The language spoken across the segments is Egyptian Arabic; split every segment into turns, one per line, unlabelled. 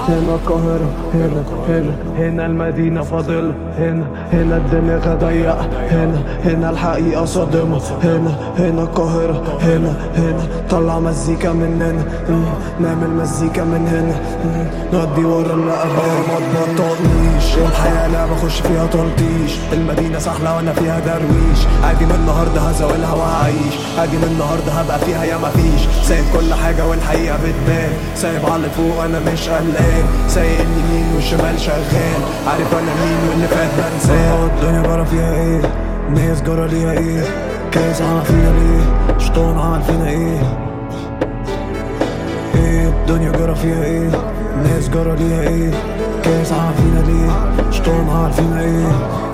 هنا القاهرة هنا هنا هنا المدينة فاضلة هنا هنا الدماغ ضيقة هنا هنا الحقيقة صادمة هنا هنا القاهرة هنا هنا طلع مزيكا مننا مم، نعمل مزيكا من هنا مم، نودي ورا اللي قبلنا ما تبطلنيش الحياة لعبة اخش فيها تلطيش المدينة سحلة وانا فيها درويش عادي من النهاردة هزاولها وهعيش عادي من النهاردة هبقى فيها يا مفيش سايب كل حاجة والحقيقة بتبان سايب على اللي فوق انا مش قلقان سايق اليمين والشمال شغال عارف انا مين واللي فات بنساه الدنيا جرى فيها ايه الناس جرى ليها ايه كاس عمل فينا ليه شطان عمل فينا ايه ايه الدنيا جرى فيها ايه الناس جرى ليها ايه كاس عمل فينا ليه شطان عمل فينا ايه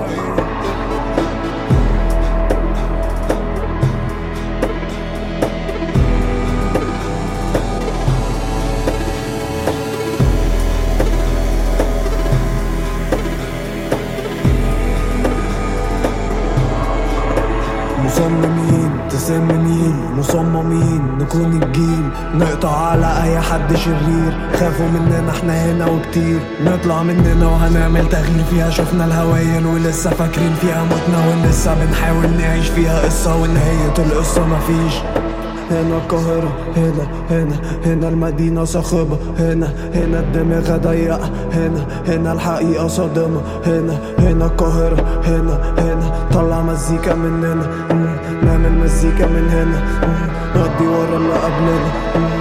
مصممين تسممين مصممين نكون الجيل نقطع على اي حد شرير خافوا مننا احنا هنا وكتير نطلع مننا وهنعمل تغيير فيها شفنا الهوايل ولسه فاكرين فيها موتنا ولسه بنحاول نعيش فيها قصة ونهاية القصة مفيش هنا القاهرة هنا هنا هنا المدينة صاخبة هنا هنا الدماغ ضيقة هنا هنا الحقيقة صادمة هنا هنا القاهرة هنا هنا طلع مزيكا مننا مم، نعمل مزيكا من هنا مم، نودي ورا اللي قبلنا مم،